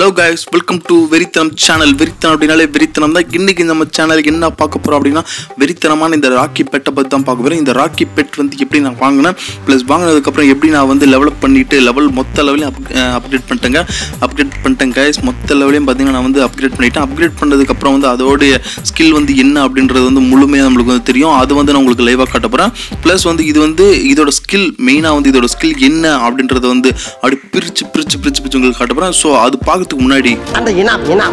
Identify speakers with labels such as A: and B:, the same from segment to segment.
A: hello guys welcome to வெறித்தனம் channel வெறித்தனம் அப்படின்னாலே வெறித்தனம் தான் இன்னைக்கு நம்ம சேனலுக்கு என்ன பார்க்க போகிறோம் அப்படின்னா வெறித்தனமான இந்த ராக்கி பெட்டை பற்றி தான் பார்க்க போகிறேன் இந்த ராக்கி பெட் வந்து எப்படி நான் வாங்கினேன் ப்ளஸ் வாங்கினதுக்கப்புறம் எப்படி நான் வந்து லெவலப் பண்ணிட்டு லெவல் மொத்த லெவலையும் அப் அப்கிரேட் பண்ணிட்டேங்க அப்கிரேட் பண்ணிட்டேன் guys மொத்த லெவலையும் பார்த்தீங்கன்னா நான் வந்து அப்கிரேட் பண்ணிட்டேன் அப்கிரேட் பண்ணதுக்கப்புறம் வந்து அதோடைய ஸ்கில் வந்து என்ன அப்படின்றது வந்து முழுமையாக நம்மளுக்கு வந்து தெரியும் அது வந்து நான் உங்களுக்கு லைவாக காட்ட போகிறேன் ப்ளஸ் வந்து இது வந்து இதோட ஸ்கில் மெயினாக வந்து இதோட ஸ்கில் என்ன அப்படின்றத வந்து அப்படி பிரித்து பிரித்து பிரித்து பிரித்து உங்களுக்கு காட்ட போகிறேன் ஸோ அது பார்க்கறதுக்கு முன்னாடி
B: அந்த இனாம் இனாம்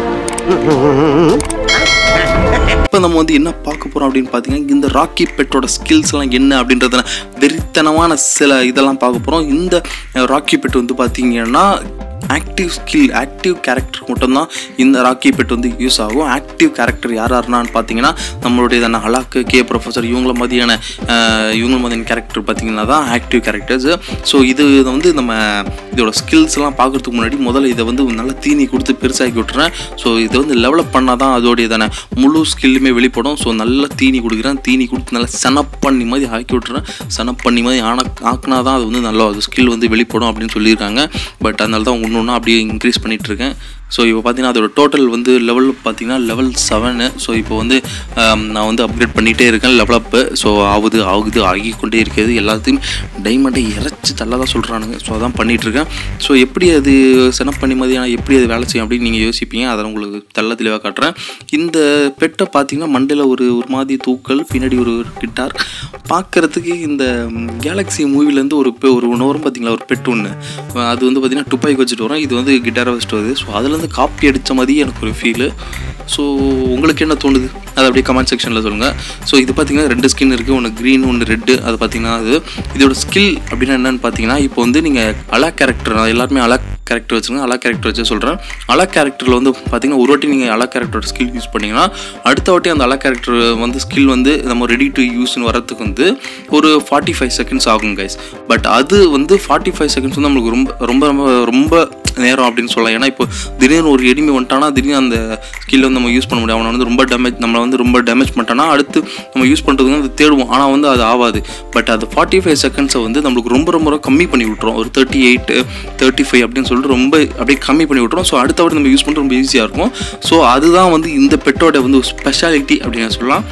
A: இப்போ நம்ம வந்து என்ன பார்க்க போகிறோம் அப்படின்னு பார்த்தீங்கன்னா இந்த ராக்கி பெட்டோட ஸ்கில்ஸ் எல்லாம் என்ன அப்படின்றத வெறித்தனமான சில இதெல்லாம் பார்க்க போகிறோம் இந்த ராக்கி பெட் வந்து பார்த்தீங்கன்னா ஆக்டிவ் ஸ்கில் ஆக்டிவ் கேரக்டர் மட்டும்தான் இந்த ராக்கி பெட் வந்து யூஸ் ஆகும் ஆக்டிவ் கேரக்டர் யார் யாருனான்னு பார்த்தீங்கன்னா நம்மளுடைய தானே ஹலாக்கு கே ப்ரொஃபஸர் இவங்கள மாதிரியான அஹ், இவங்கள மாதிரியான கேரக்டர் பார்த்தீங்கன்னா தான் ஆக்டிவ் கேரக்டர்ஸ் ஸோ இது இதை வந்து நம்ம இதோட ஸ்கில்ஸ் எல்லாம் பார்க்கறதுக்கு முன்னாடி முதல்ல இதை வந்து நல்லா தீனி கொடுத்து பெருசாக்கி விட்டுறேன் ஸோ இதை வந்து லெவலப் பண்ணால் தான் அதோடைய தானே முழு ஸ்கில்லுமே வெளிப்படும் ஸோ நல்லா தீனி கொடுக்குறேன் தீனி கொடுத்து நல்லா செனப் பண்ணி மாதிரி ஆக்கி விட்டுறேன் செனப் பண்ணி மாதிரி ஆன ஆக்கினா தான் அது வந்து நல்லா அது ஸ்கில் வந்து வெளிப்படும் அப்படின்னு சொல்லியிருக்காங்க பட் அதனால தான் ஒன்று ஒன்றா அப்படியே இன்க்ரீஸ் பண்ணிட்டு இருக்கேன் ஸோ இப்போ பார்த்தீங்கன்னா அதோட டோட்டல் வந்து லெவல் பார்த்தீங்கன்னா லெவல் செவனு ஸோ இப்போ வந்து ஆம், நான் வந்து அப்கிரேட் பண்ணிகிட்டே இருக்கேன் லெவல் அப்பு ஸோ ஆகுது ஆகுது ஆகி கொண்டே இருக்கிறது எல்லாத்தையும் டைமண்டை இறச்சி தள்ள தான் சொல்கிறானுங்க ஸோ அதான் பண்ணிட்டு இருக்கேன் ஸோ எப்படி அது செனப் பண்ணி மதியான எப்படி அது வேலை செய்யும் அப்படின்னு நீங்கள் யோசிப்பீங்க அதை உங்களுக்கு தெள்ள தெளிவாக காட்டுறேன் இந்த பெட்டை பார்த்தீங்கன்னா மண்டையில் ஒரு ஒரு மாதிரி தூக்கல் பின்னாடி ஒரு கிட்டார் பார்க்கறதுக்கு இந்த கேலக்ஸி மூவிலேருந்து ஒரு பெ- ஒரு ஒன்று வரும் பார்த்தீங்களா ஒரு பெட் ஒன்று அது வந்து பார்த்தீங்கன்னா துப்பாக்கி வச்சுட்டு வரும் இது வந்து கிட்டாரை வச்சுட்டு வருது ஸோ அதுலேருந்து காப்பி அடித்த மாதிரி எனக்கு ஒரு ஃபீலு ஸோ உங்களுக்கு என்ன தோணுது அது அப்படியே கமெண்ட் செக்ஷனில் சொல்லுங்கள் ஸோ இது பார்த்தீங்கன்னா ரெண்டு ஸ்கின் இருக்குது ஒன்று க்ரீன் ஒன்று ரெட்டு அது பார்த்தீங்கன்னா அது இதோட ஸ்கில் அப்படின்னா என்னன்னு பார்த்தீங்கன்னா இப்போ வந்து நீங்கள் அலா கேரக்டர் எல்லாருமே அலா கேரக்டர் வச்சுருங்க அலா கேரக்டர் வச்சு சொல்கிறேன் அலா கேரக்டரில் வந்து பார்த்தீங்கன்னா ஒரு வாட்டி நீங்கள் அலா கேரக்டரோட ஸ்கில் யூஸ் பண்ணீங்கன்னா அடுத்த வாட்டி அந்த அலா கேரக்டர் வந்து ஸ்கில் வந்து நம்ம ரெடி டு யூஸ்னு வரதுக்கு வந்து ஒரு ஃபார்ட்டி ஃபைவ் செகண்ட்ஸ் ஆகும் கைஸ் பட் அது வந்து ஃபார்ட்டி ஃபைவ் செகண்ட்ஸ் வந்து நம்மளுக்கு ரொம்ப ரொம்ப ரொம்ப ரொம்ப நேரம் அப்படின்னு சொல்லலாம் ஏன்னா இப்போ திடீர்னு ஒரு எனிமி வந்துட்டானா திடீர்னு அந்த ஸ்கில் வந்து நம்ம யூஸ் பண்ண முடியும் அவனை வந்து ரொம்ப டேமேஜ் நம்மளை வந்து ரொம்ப டேமேஜ் பண்ணிட்டானா அடுத்து நம்ம யூஸ் பண்ணுறதுக்கு வந்து தேடுவோம் ஆனால் வந்து அது ஆகாது பட் அது ஃபார்ட்டி ஃபைவ் செகண்ட்ஸை வந்து நம்மளுக்கு ரொம்ப ரொம்ப ரொம்ப கம்மி பண்ணி விட்ருவோம் ஒரு தேர்ட்டி எயிட் தேர்ட்டி ஃபைவ் அப்படின்னு சொல்லிட்டு ரொம்ப அப்படியே கம்மி பண்ணி விட்ருவோம் ஸோ அடுத்த வாட்டி நம்ம யூஸ் பண்ணுறது ரொம்ப ஈஸியாக இருக்கும் ஸோ அதுதான் வந்து இந்த பெட்டோட வந்து ஸ்பெஷாலிட்டி அப்படின்னு சொல்லலாம்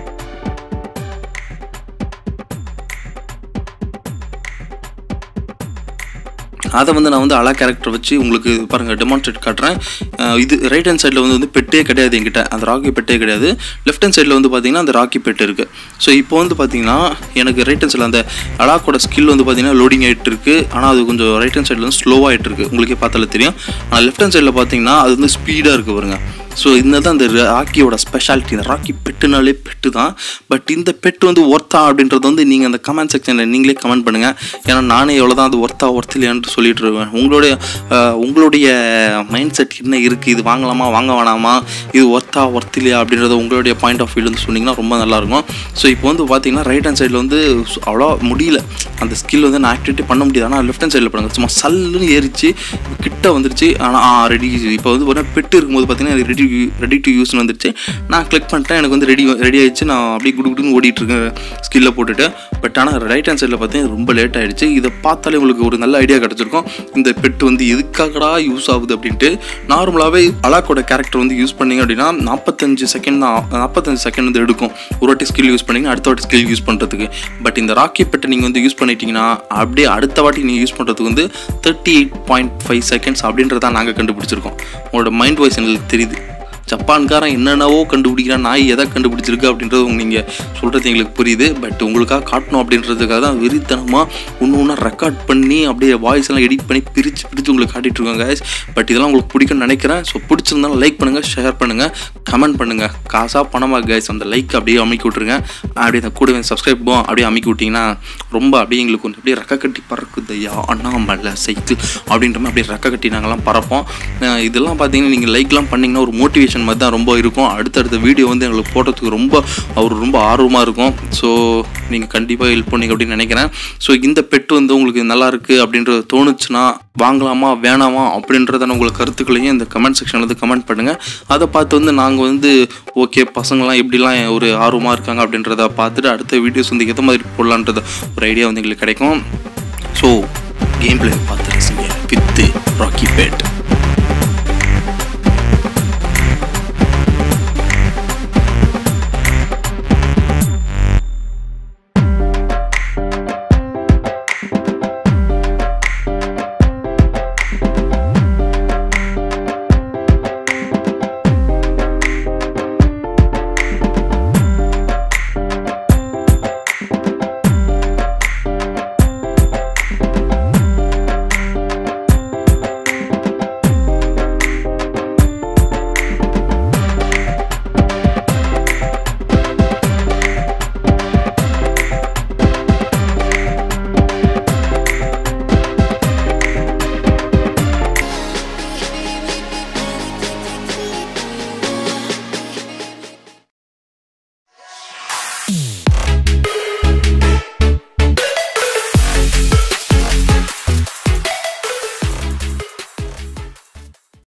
A: அதை வந்து நான் வந்து அலா கேரக்டர் வச்சு உங்களுக்கு பாருங்கள் டெமான்ஸ்ட்ரேட் காட்டுறேன் அஹ் இது ரைட் ஹேண்ட் சைடில் வந்து வந்து பெட்டே கிடையாது என்கிட்ட அந்த ராக்கி பெட்டே கிடையாது லெஃப்ட் ஹேண்ட் சைடில் வந்து பார்த்தீங்கன்னா அந்த ராக்கி பெட் இருக்குது ஸோ இப்போ வந்து பார்த்தீங்கன்னா எனக்கு ரைட் ஹேண்ட் சைடில் அந்த அலாக்கோட ஸ்கில் வந்து பார்த்தீங்கன்னா லோடிங் ஆகிட்டு இருக்கு ஆனால் அது கொஞ்சம் ரைட் ஹேண்ட் சைடில் வந்து ஸ்லோவாக ஆகிட்டு இருக்கு உங்களுக்கே பார்த்தாலே தெரியும் ஆனால் லெஃப்ட் ஹேண்ட் சைடில் பார்த்தீங்கன்னா அது வந்து ஸ்பீடாக இருக்குது பாருங்க ஸோ இந்த தான் இந்த ராக்கியோட ஸ்பெஷாலிட்டி இந்த ராக்கி பெட்டுனாலே பெட்டு தான் பட் இந்த பெட்டு வந்து ஒர்த்தா அப்படின்றது வந்து நீங்கள் அந்த கமெண்ட் செக்ஷனில் நீங்களே கமெண்ட் பண்ணுங்கள் ஏன்னா நானே எவ்வளோ தான் அது ஒர்த்தா ஒர்த் இல்லையான்னு சொல்லிட்டு இருவேன் உங்களுடைய அஹ், உங்களுடைய மைண்ட் செட் என்ன இருக்குது இது வாங்கலாமா வாங்க வேணாமா இது ஒர்த்தா ஒர்த் இல்லையா அப்படின்றத உங்களுடைய பாயிண்ட் ஆஃப் வியூலேருந்து சொன்னீங்கன்னா ரொம்ப நல்லாயிருக்கும் ஸோ இப்போ வந்து பார்த்தீங்கன்னா ரைட் ஹேண்ட் சைடில் வந்து அவ்வளோ முடியல அந்த ஸ்கில் வந்து நான் ஆக்டிவிட்டி பண்ண முடியாது ஆனால் லெஃப்ட் ஹேண்ட் சைடில் பண்ணுங்க சும்மா சல்லுன்னு ஏறிச்சு கிட்ட வந்துருச்சு ஆனால் ரெடி இப்போ வந்து பார்த்தீங்கன்னா பெட்டு இருக்கும்போது பார்த்தீங்கன்னா ரெடி ரெடி டு யூஸ்னு வந்துருச்சு நான் கிளிக் பண்ணிட்டேன் எனக்கு வந்து ரெடி ரெடி ஆயிடுச்சு நான் அப்படியே குடு குடுன்னு ஓடிட்டு இருக்கேன் ஸ்கில்ல போட்டுட்டு பட் ஆனால் ரைட் ஹேண்ட் சைடில் பார்த்தீங்கன்னா ரொம்ப லேட் ஆயிடுச்சு இதை பார்த்தாலே உங்களுக்கு ஒரு நல்ல ஐடியா கிடச்சிருக்கும் இந்த பெட்டு வந்து எதுக்காகடா யூஸ் ஆகுது அப்படின்ட்டு நார்மலாகவே அலாக்கோட கேரக்டர் வந்து யூஸ் பண்ணீங்க அப்படின்னா நாற்பத்தஞ்சு செகண்ட் தான் நாற்பத்தஞ்சு செகண்ட் வந்து எடுக்கும் ஒரு வாட்டி ஸ்கில் யூஸ் பண்ணீங்க அடுத்த வாட்டி ஸ்கில் யூஸ் பண்ணுறதுக்கு பட் இந்த ராக்கி பெட்டை நீங்கள் வந்து யூஸ் பண்ணிட்டீங்கன்னா அப்படியே அடுத்த வாட்டி நீங்கள் யூஸ் பண்ணுறதுக்கு வந்து thirty eight point five seconds அப்படின்றத நாங்கள் கண்டுபிடிச்சிருக்கோம் உங்களோட மைண்ட் வாய்ஸ் எங்களுக்கு தெரியுது ஜப்பான்காரன் என்னென்னவோ கண்டுபிடிக்கிறான் நாய் எதை கண்டுபிடிச்சிருக்கு அப்படின்றது நீங்கள் சொல்கிறது எங்களுக்கு புரியுது பட் உங்களுக்காக காட்டணும் அப்படின்றதுக்காக தான் வெறித்தனமாக ஒன்று ஒன்றா ரெக்கார்ட் பண்ணி அப்படியே வாய்ஸ் எல்லாம் எடிட் பண்ணி பிரித்து பிரித்து உங்களுக்கு காட்டிட்டு இருக்கோம் guys பட் இதெல்லாம் உங்களுக்கு பிடிக்கும்னு நினைக்கிறேன் ஸோ பிடிச்சிருந்தாலும் லைக் பண்ணுங்கள் ஷேர் பண்ணுங்கள் கமெண்ட் பண்ணுங்கள் காசாக பணமாக கைஸ் அந்த லைக் அப்படியே அமைக்கி விட்ருங்க அப்படியே அந்த கூடவே சப்ஸ்கிரைப் அப்படியே அமைக்கி விட்டிங்கன்னா ரொம்ப அப்படியே எங்களுக்கு கொஞ்சம் அப்படியே ரெக்க கட்டி பறக்குதையா அண்ணாமலை சைக்கிள் அப்படின்ற மாதிரி அப்படியே ரெக்க கட்டி நாங்கள்லாம் பறப்போம் அஹ் இதெல்லாம் பார்த்தீங்கன்னா நீங்கள் லைக்லாம் பண்ணிங்கன்னா ஒரு மோட்டிவேஷன் மாதிரி தான் ரொம்ப இருக்கும் அடுத்தடுத்த வீடியோ வந்து எங்களுக்கு போடுறதுக்கு ரொம்ப அவர் ரொம்ப ஆர்வமாக இருக்கும் ஸோ நீங்கள் கண்டிப்பாக ஹெல்ப் பண்ணீங்க அப்படின்னு நினைக்கிறேன் ஸோ இந்த பெட்டு வந்து உங்களுக்கு நல்லா இருக்குது அப்படின்றது தோணுச்சுன்னா வாங்கலாமா வேணாமா அப்படின்றத உங்களுக்கு கருத்துக்களையும் இந்த கமெண்ட் செக்ஷனில் வந்து கமெண்ட் பண்ணுங்கள் அதை பார்த்து வந்து நாங்கள் வந்து ஓகே பசங்களாம் எப்படிலாம் ஒரு ஆர்வமாக இருக்காங்க அப்படின்றத பார்த்துட்டு அடுத்த வீடியோஸ் வந்து எந்த மாதிரி போடலான்றது ஒரு ஐடியா வந்து எங்களுக்கு கிடைக்கும் ஸோ கேம் பிளே பார்த்து ரசிங்க வித்து ராக்கி பேட்